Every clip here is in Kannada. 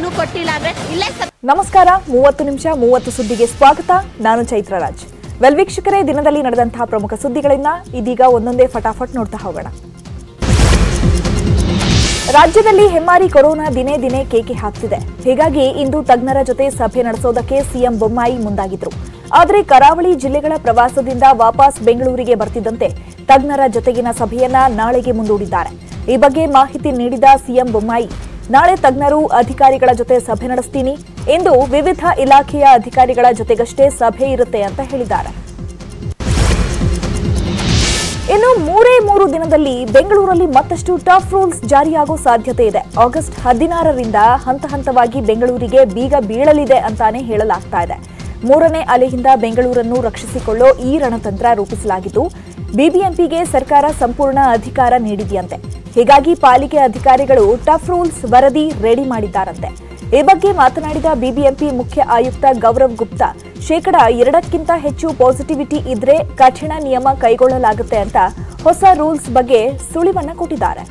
ದುಡ್ಡು ಕೊಟ್ಟಿಲ್ಲ ಅಂದ್ರೆ ಇಲ್ಲೇ ಸತ್ ನಮಸ್ಕಾರ ಮೂವತ್ತು ನಿಮಿಷ ಮೂವತ್ತು ಸುದ್ದಿಗೆ ಸ್ವಾಗತ ನಾನು ಚೈತ್ರರಾಜ್ ವೆಲ್ ವೀಕ್ಷಕರೇ ದಿನದಲ್ಲಿ ನಡೆದಂತಹ ಪ್ರಮುಖ ಸುದ್ದಿಗಳನ್ನ ಇದೀಗ ಒಂದೊಂದೇ ಫಟಾಫಟ್ ನೋಡ್ತಾ ಹೋಗೋಣ ರಾಜ್ಯದಲ್ಲಿ ಹೆಮ್ಮಾರಿ ಕೊರೋನಾ ದಿನೇ ದಿನೇ ಕೇಕೆ ಹಾಕ್ತಿದೆ ಹೀಗಾಗಿ ಇಂದು ತಜ್ಞರ ಜೊತೆ ಸಭೆ ನಡೆಸೋದಕ್ಕೆ ಸಿಎಂ ಬೊಮ್ಮಾಯಿ ಮುಂದಾಗಿದ್ರು ಆದರೆ ಕರಾವಳಿ ಜಿಲ್ಲೆಗಳ ಪ್ರವಾಸದಿಂದ ವಾಪಸ್ ಬೆಂಗಳೂರಿಗೆ ಬರ್ತಿದ್ದಂತೆ ತಜ್ಞರ ಜೊತೆಗಿನ ಸಭೆಯನ್ನ ನಾಳೆಗೆ ಮುಂದೂಡಿದ್ದಾರೆ ಈ ಬಗ್ಗೆ ಮಾಹಿತಿ ನೀಡಿದ ಸಿಎಂ ಬೊಮ್ಮಾಯಿ ನಾಳೆ ತಜ್ಞರು ಅಧಿಕಾರಿಗಳ ಜೊತೆ ಸಭೆ ನಡೆಸ್ತೀನಿ ಎಂದು ವಿವಿಧ ಇಲಾಖೆಯ ಅಧಿಕಾರಿಗಳ ಜೊತೆಗಷ್ಟೇ ಸಭೆ ಇರುತ್ತೆ ಅಂತ ಹೇಳಿದ್ದಾರೆ ಇನ್ನು ಮೂರೇ ಮೂರು ದಿನದಲ್ಲಿ ಬೆಂಗಳೂರಲ್ಲಿ ಮತ್ತಷ್ಟು ಟಫ್ ರೂಲ್ಸ್ ಜಾರಿಯಾಗೋ ಸಾಧ್ಯತೆ ಇದೆ ಆಗಸ್ಟ್ ಹದಿನಾರರಿಂದ ಹಂತ ಹಂತವಾಗಿ ಬೆಂಗಳೂರಿಗೆ ಬೀಗ ಬೀಳಲಿದೆ ಅಂತಾನೆ ಹೇಳಲಾಗ್ತಾ ಇದೆ ಮೂರನೇ ಅಲೆಯಿಂದ ಬೆಂಗಳೂರನ್ನು ರಕ್ಷಿಸಿಕೊಳ್ಳೋ ಈ ರಣತಂತ್ರ ರೂಪಿಸಲಾಗಿದ್ದು ಬಿಬಿಎಂಪಿಗೆ ಸರ್ಕಾರ ಸಂಪೂರ್ಣ ಅಧಿಕಾರ ನೀಡಿದೆಯಂತೆ ಹೀಗಾಗಿ ಪಾಲಿಕೆ ಅಧಿಕಾರಿಗಳು ಟಫ್ ರೂಲ್ಸ್ ವರದಿ ರೆಡಿ ಮಾಡಿದ್ದಾರಂತೆ ಈ ಬಗ್ಗೆ ಮಾತನಾಡಿದ ಬಿಬಿಎಂಪಿ ಮುಖ್ಯ ಆಯುಕ್ತ ಗೌರವ್ ಗುಪ್ತಾ ಶೇಕಡ ಎರಡಕ್ಕಿಂತ ಹೆಚ್ಚು ಪಾಸಿಟಿವಿಟಿ ಇದ್ರೆ ಕಠಿಣ ನಿಯಮ ಕೈಗೊಳ್ಳಲಾಗುತ್ತೆ ಅಂತ ಹೊಸ ರೂಲ್ಸ್ ಬಗ್ಗೆ ಸುಳಿವನ್ನ ಕೊಟ್ಟಿದ್ದಾರೆ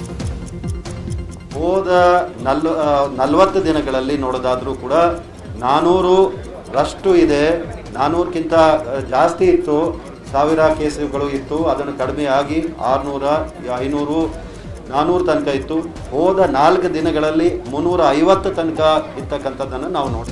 ಹೋದ ನಲ್ ನಲವತ್ತು ದಿನಗಳಲ್ಲಿ ನೋಡೋದಾದರೂ ಕೂಡ ನಾನ್ನೂರು ರಷ್ಟು ಇದೆ ನಾನ್ನೂರಕ್ಕಿಂತ ಜಾಸ್ತಿ ಇತ್ತು ಸಾವಿರ ಕೇಸುಗಳು ಇತ್ತು ಅದನ್ನು ಕಡಿಮೆ ಆಗಿ ಆರುನೂರ ಐನೂರು ನಾನ್ನೂರು ತನಕ ಇತ್ತು ಹೋದ ನಾಲ್ಕು ದಿನಗಳಲ್ಲಿ ಮುನ್ನೂರ ಐವತ್ತು ತನಕ ಇರ್ತಕ್ಕಂಥದ್ದನ್ನು ನಾವು ನೋಡಿ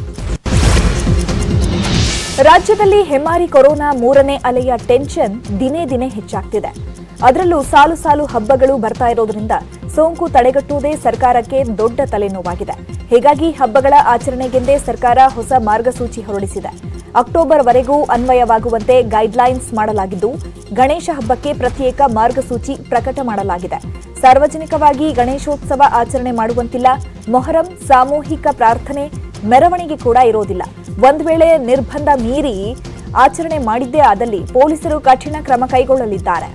ರಾಜ್ಯದಲ್ಲಿ ಹೆಮ್ಮಾರಿ ಕೊರೋನಾ ಮೂರನೇ ಅಲೆಯ ಟೆನ್ಷನ್ ದಿನೇ ದಿನೇ ಹೆಚ್ಚಾಗ್ತಿದೆ ಅದರಲ್ಲೂ ಸಾಲು ಸಾಲು ಹಬ್ಬಗಳು ಬರ್ತಾ ಇರೋದ್ರಿಂದ ಸೋಂಕು ತಡೆಗಟ್ಟುವುದೇ ಸರ್ಕಾರಕ್ಕೆ ದೊಡ್ಡ ತಲೆನೋವಾಗಿದೆ ಹೀಗಾಗಿ ಹಬ್ಬಗಳ ಆಚರಣೆಗೆಂದೇ ಸರ್ಕಾರ ಹೊಸ ಮಾರ್ಗಸೂಚಿ ಹೊರಡಿಸಿದೆ ಅಕ್ಟೋಬರ್ ವರೆಗೂ ಅನ್ವಯವಾಗುವಂತೆ ಗೈಡ್ಲೈನ್ಸ್ ಮಾಡಲಾಗಿದ್ದು ಗಣೇಶ ಹಬ್ಬಕ್ಕೆ ಪ್ರತ್ಯೇಕ ಮಾರ್ಗಸೂಚಿ ಪ್ರಕಟ ಮಾಡಲಾಗಿದೆ ಸಾರ್ವಜನಿಕವಾಗಿ ಗಣೇಶೋತ್ಸವ ಆಚರಣೆ ಮಾಡುವಂತಿಲ್ಲ ಮೊಹರಂ ಸಾಮೂಹಿಕ ಪ್ರಾರ್ಥನೆ ಮೆರವಣಿಗೆ ಕೂಡ ಇರೋದಿಲ್ಲ ಒಂದ್ ವೇಳೆ ನಿರ್ಬಂಧ ಮೀರಿ ಆಚರಣೆ ಮಾಡಿದ್ದೇ ಆದಲ್ಲಿ ಪೊಲೀಸರು ಕಠಿಣ ಕ್ರಮ ಕೈಗೊಳ್ಳಲಿದ್ದಾರೆ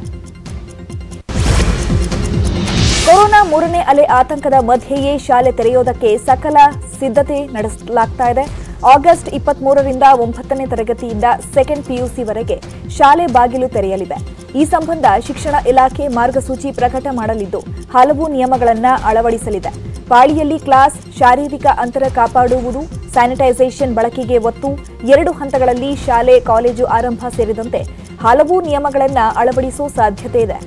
ಕೊರೋನಾ ಮೂರನೇ ಅಲೆ ಆತಂಕದ ಮಧ್ಯೆಯೇ ಶಾಲೆ ತೆರೆಯೋದಕ್ಕೆ ಸಕಲ ಸಿದ್ಧತೆ ನಡೆಸಲಾಗ್ತಾ ಇದೆ ಆಗಸ್ಟ್ ಇಪ್ಪತ್ತ್ ಮೂರರಿಂದ ಒಂಬತ್ತನೇ ತರಗತಿಯಿಂದ ಸೆಕೆಂಡ್ ಪಿಯುಸಿವರೆಗೆ ಶಾಲೆ ಬಾಗಿಲು ತೆರೆಯಲಿದೆ ಈ ಸಂಬಂಧ ಶಿಕ್ಷಣ ಇಲಾಖೆ ಮಾರ್ಗಸೂಚಿ ಪ್ರಕಟ ಮಾಡಲಿದ್ದು ಹಲವು ನಿಯಮಗಳನ್ನು ಅಳವಡಿಸಲಿದೆ ಪಾಳಿಯಲ್ಲಿ ಕ್ಲಾಸ್ ಶಾರೀರಿಕ ಅಂತರ ಕಾಪಾಡುವುದು ಸ್ಯಾನಿಟೈಸೇಷನ್ ಬಳಕೆಗೆ ಒತ್ತು ಎರಡು ಹಂತಗಳಲ್ಲಿ ಶಾಲೆ ಕಾಲೇಜು ಆರಂಭ ಸೇರಿದಂತೆ ಹಲವು ನಿಯಮಗಳನ್ನು ಅಳವಡಿಸುವ ಸಾಧ್ಯತೆ ಇದೆ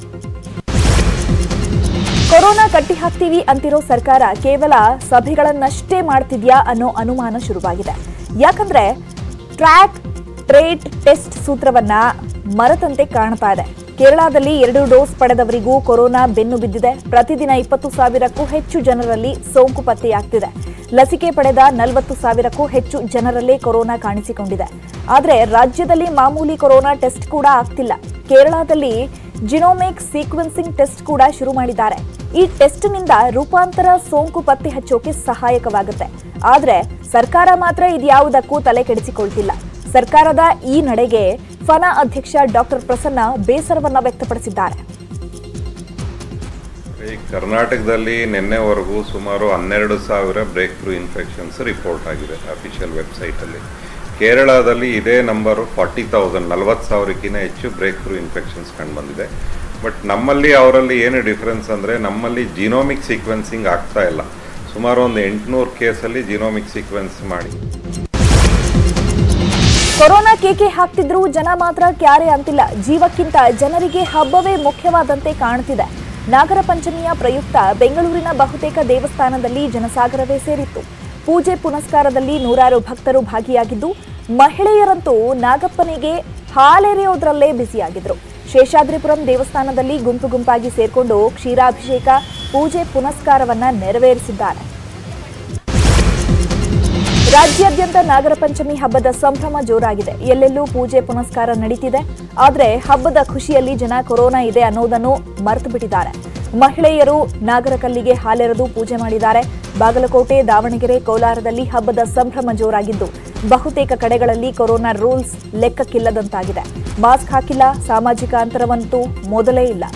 ಕೊರೋನಾ ಕಟ್ಟಿ ಹಾಕ್ತೀವಿ ಅಂತಿರೋ ಸರ್ಕಾರ ಕೇವಲ ಸಭೆಗಳನ್ನಷ್ಟೇ ಮಾಡ್ತಿದ್ಯಾ ಅನ್ನೋ ಅನುಮಾನ ಶುರುವಾಗಿದೆ ಯಾಕಂದ್ರೆ ಟ್ರ್ಯಾಕ್ ಟ್ರೇಟ್ ಟೆಸ್ಟ್ ಸೂತ್ರವನ್ನ ಮರೆತಂತೆ ಕಾಣ್ತಾ ಇದೆ ಕೇರಳದಲ್ಲಿ ಎರಡು ಡೋಸ್ ಪಡೆದವರಿಗೂ ಕೊರೋನಾ ಬೆನ್ನು ಬಿದ್ದಿದೆ ಪ್ರತಿದಿನ ಇಪ್ಪತ್ತು ಸಾವಿರಕ್ಕೂ ಹೆಚ್ಚು ಜನರಲ್ಲಿ ಸೋಂಕು ಪತ್ತೆಯಾಗ್ತಿದೆ ಲಸಿಕೆ ಪಡೆದ ನಲವತ್ತು ಸಾವಿರಕ್ಕೂ ಹೆಚ್ಚು ಜನರಲ್ಲೇ ಕೊರೋನಾ ಕಾಣಿಸಿಕೊಂಡಿದೆ ಆದರೆ ರಾಜ್ಯದಲ್ಲಿ ಮಾಮೂಲಿ ಕೊರೋನಾ ಟೆಸ್ಟ್ ಕೂಡ ಆಗ್ತಿಲ್ಲ ಕೇರಳದಲ್ಲಿ ಜಿನೋಮಿಕ್ ಸೀಕ್ವೆನ್ಸಿಂಗ್ ಟೆಸ್ಟ್ ಕೂಡ ಶುರು ಮಾಡಿದ್ದಾರೆ ಈ ಟೆಸ್ಟ್ನಿಂದ ರೂಪಾಂತರ ಸೋಂಕು ಪತ್ತೆ ಹಚ್ಚೋಕೆ ಸಹಾಯಕವಾಗುತ್ತೆ ಆದ್ರೆ ಸರ್ಕಾರ ಮಾತ್ರ ಇದ್ಯಾವುದಕ್ಕೂ ತಲೆ ಕೆಡಿಸಿಕೊಳ್ತಿಲ್ಲ ಸರ್ಕಾರದ ಈ ನಡೆಗೆ ಫನಾ ಅಧ್ಯಕ್ಷ ಡಾಕ್ಟರ್ ಪ್ರಸನ್ನ ಬೇಸರವನ್ನ ವ್ಯಕ್ತಪಡಿಸಿದ್ದಾರೆ ಈ ಕರ್ನಾಟಕದಲ್ಲಿ ನಿನ್ನೆವರೆಗೂ ಸುಮಾರು ಹನ್ನೆರಡು ಸಾವಿರ ಬ್ರೇಕ್ ಥ್ರೂ ಇನ್ಫೆಕ್ಷನ್ಸ್ ರಿಪೋರ್ಟ್ ಆಗಿದೆ ಅಫಿಷಿಯಲ್ ವೆಬ್ಸೈಟಲ್ಲಿ ಕೇರಳದಲ್ಲಿ ಇದೇ ನಂಬರು ಫಾರ್ಟಿ ತೌಸಂಡ್ ನಲ್ವತ್ತು ಸಾವಿರಕ್ಕಿಂತ ಹೆಚ್ಚು ಬ್ರೇಕ್ ಥ್ರೂ ಇನ್ಫೆಕ್ಷನ್ಸ್ ಕಂಡುಬಂದಿದೆ ಬಟ್ ನಮ್ಮಲ್ಲಿ ಅವರಲ್ಲಿ ಏನು ಡಿಫ್ರೆನ್ಸ್ ಅಂದರೆ ನಮ್ಮಲ್ಲಿ ಜಿನೋಮಿಕ್ ಸೀಕ್ವೆನ್ಸಿಂಗ್ ಆಗ್ತಾ ಇಲ್ಲ ಸುಮಾರು ಒಂದು ಎಂಟುನೂರು ಕೇಸಲ್ಲಿ ಜಿನೋಮಿಕ್ ಸೀಕ್ವೆನ್ಸ್ ಮಾಡಿ ಕೊರೋನಾ ಕೇಕೆ ಹಾಕ್ತಿದ್ರು ಜನ ಮಾತ್ರ ಕ್ಯಾರೆ ಅಂತಿಲ್ಲ ಜೀವಕ್ಕಿಂತ ಜನರಿಗೆ ಹಬ್ಬವೇ ಮುಖ್ಯವಾದಂತೆ ಕಾಣ್ತಿದೆ ನಾಗರ ಪಂಚಮಿಯ ಪ್ರಯುಕ್ತ ಬೆಂಗಳೂರಿನ ಬಹುತೇಕ ದೇವಸ್ಥಾನದಲ್ಲಿ ಜನಸಾಗರವೇ ಸೇರಿತ್ತು ಪೂಜೆ ಪುನಸ್ಕಾರದಲ್ಲಿ ನೂರಾರು ಭಕ್ತರು ಭಾಗಿಯಾಗಿದ್ದು ಮಹಿಳೆಯರಂತೂ ನಾಗಪ್ಪನಿಗೆ ಹಾಲೆರೆಯೋದ್ರಲ್ಲೇ ಬ್ಯುಸಿಯಾಗಿದ್ರು ಶೇಷಾದ್ರಿಪುರಂ ದೇವಸ್ಥಾನದಲ್ಲಿ ಗುಂಪು ಗುಂಪಾಗಿ ಸೇರ್ಕೊಂಡು ಕ್ಷೀರಾಭಿಷೇಕ ಪೂಜೆ ಪುನಸ್ಕಾರವನ್ನ ನೆರವೇರಿಸಿದ್ದಾರೆ ರಾಜ್ಯಾದ್ಯಂತ ನಾಗರ ಪಂಚಮಿ ಹಬ್ಬದ ಸಂಭ್ರಮ ಜೋರಾಗಿದೆ ಎಲ್ಲೆಲ್ಲೂ ಪೂಜೆ ಪುನಸ್ಕಾರ ನಡೀತಿದೆ ಆದರೆ ಹಬ್ಬದ ಖುಷಿಯಲ್ಲಿ ಜನ ಕೊರೋನಾ ಇದೆ ಅನ್ನೋದನ್ನು ಮರೆತು ಬಿಟ್ಟಿದ್ದಾರೆ ಮಹಿಳೆಯರು ನಾಗರಕಲ್ಲಿಗೆ ಹಾಲೆರೆದು ಪೂಜೆ ಮಾಡಿದ್ದಾರೆ ಬಾಗಲಕೋಟೆ ದಾವಣಗೆರೆ ಕೋಲಾರದಲ್ಲಿ ಹಬ್ಬದ ಸಂಭ್ರಮ ಜೋರಾಗಿದ್ದು ಬಹುತೇಕ ಕಡೆಗಳಲ್ಲಿ ಕೊರೋನಾ ರೂಲ್ಸ್ ಲೆಕ್ಕಕ್ಕಿಲ್ಲದಂತಾಗಿದೆ ಮಾಸ್ಕ್ ಹಾಕಿಲ್ಲ ಸಾಮಾಜಿಕ ಅಂತರವಂತೂ ಮೊದಲೇ ಇಲ್ಲ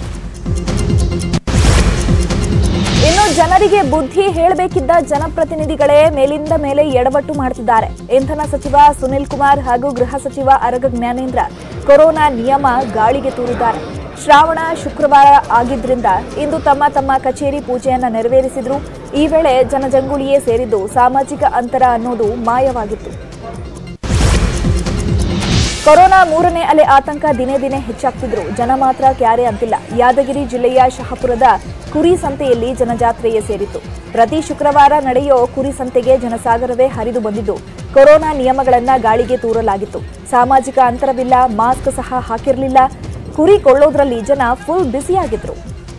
ಇನ್ನು ಜನರಿಗೆ ಬುದ್ಧಿ ಹೇಳಬೇಕಿದ್ದ ಜನಪ್ರತಿನಿಧಿಗಳೇ ಮೇಲಿಂದ ಮೇಲೆ ಎಡವಟ್ಟು ಮಾಡ್ತಿದ್ದಾರೆ ಇಂಧನ ಸಚಿವ ಸುನಿಲ್ ಕುಮಾರ್ ಹಾಗೂ ಗೃಹ ಸಚಿವ ಅರಗ ಜ್ಞಾನೇಂದ್ರ ಕೊರೋನಾ ನಿಯಮ ಗಾಳಿಗೆ ತೂರಿದ್ದಾರೆ ಶ್ರಾವಣ ಶುಕ್ರವಾರ ಆಗಿದ್ರಿಂದ ಇಂದು ತಮ್ಮ ತಮ್ಮ ಕಚೇರಿ ಪೂಜೆಯನ್ನ ನೆರವೇರಿಸಿದ್ರು ಈ ವೇಳೆ ಜನಜಂಗುಳಿಯೇ ಸೇರಿದ್ದು ಸಾಮಾಜಿಕ ಅಂತರ ಅನ್ನೋದು ಮಾಯವಾಗಿತ್ತು ಕೊರೋನಾ ಮೂರನೇ ಅಲೆ ಆತಂಕ ದಿನೇ ದಿನೇ ಹೆಚ್ಚಾಗ್ತಿದ್ರು ಜನ ಮಾತ್ರ ಕ್ಯಾರೆ ಅಂತಿಲ್ಲ ಯಾದಗಿರಿ ಜಿಲ್ಲೆಯ ಶಹಾಪುರದ ಕುರಿ ಸಂತೆಯಲ್ಲಿ ಜನಜಾತ್ರೆಯೇ ಸೇರಿತ್ತು ಪ್ರತಿ ಶುಕ್ರವಾರ ನಡೆಯೋ ಕುರಿ ಸಂತೆಗೆ ಜನಸಾಗರವೇ ಹರಿದು ಬಂದಿದ್ದು ಕೊರೋನಾ ನಿಯಮಗಳನ್ನ ಗಾಳಿಗೆ ತೂರಲಾಗಿತ್ತು ಸಾಮಾಜಿಕ ಅಂತರವಿಲ್ಲ ಮಾಸ್ಕ್ ಸಹ ಹಾಕಿರಲಿಲ್ಲ ಕುರಿ ಕೊಳ್ಳೋದ್ರಲ್ಲಿ ಜನ ಫುಲ್ ಬ್ಯುಸಿಯಾಗಿದ್ರು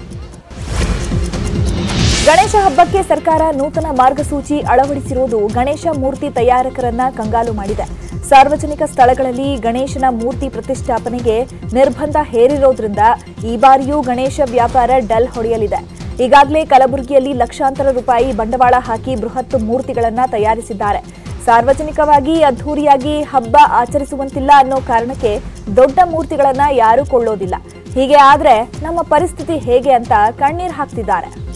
ಗಣೇಶ ಹಬ್ಬಕ್ಕೆ ಸರ್ಕಾರ ನೂತನ ಮಾರ್ಗಸೂಚಿ ಅಳವಡಿಸಿರುವುದು ಗಣೇಶ ಮೂರ್ತಿ ತಯಾರಕರನ್ನ ಕಂಗಾಲು ಮಾಡಿದೆ ಸಾರ್ವಜನಿಕ ಸ್ಥಳಗಳಲ್ಲಿ ಗಣೇಶನ ಮೂರ್ತಿ ಪ್ರತಿಷ್ಠಾಪನೆಗೆ ನಿರ್ಬಂಧ ಹೇರಿರೋದ್ರಿಂದ ಈ ಬಾರಿಯೂ ಗಣೇಶ ವ್ಯಾಪಾರ ಡಲ್ ಹೊಡೆಯಲಿದೆ ಈಗಾಗಲೇ ಕಲಬುರಗಿಯಲ್ಲಿ ಲಕ್ಷಾಂತರ ರೂಪಾಯಿ ಬಂಡವಾಳ ಹಾಕಿ ಬೃಹತ್ ಮೂರ್ತಿಗಳನ್ನ ತಯಾರಿಸಿದ್ದಾರೆ ಸಾರ್ವಜನಿಕವಾಗಿ ಅದ್ಧೂರಿಯಾಗಿ ಹಬ್ಬ ಆಚರಿಸುವಂತಿಲ್ಲ ಅನ್ನೋ ಕಾರಣಕ್ಕೆ ದೊಡ್ಡ ಮೂರ್ತಿಗಳನ್ನ ಯಾರೂ ಕೊಳ್ಳೋದಿಲ್ಲ ಹೀಗೆ ಆದ್ರೆ ನಮ್ಮ ಪರಿಸ್ಥಿತಿ ಹೇಗೆ ಅಂತ ಕಣ್ಣೀರ್ ಹಾಕ್ತಿದ್ದಾರೆ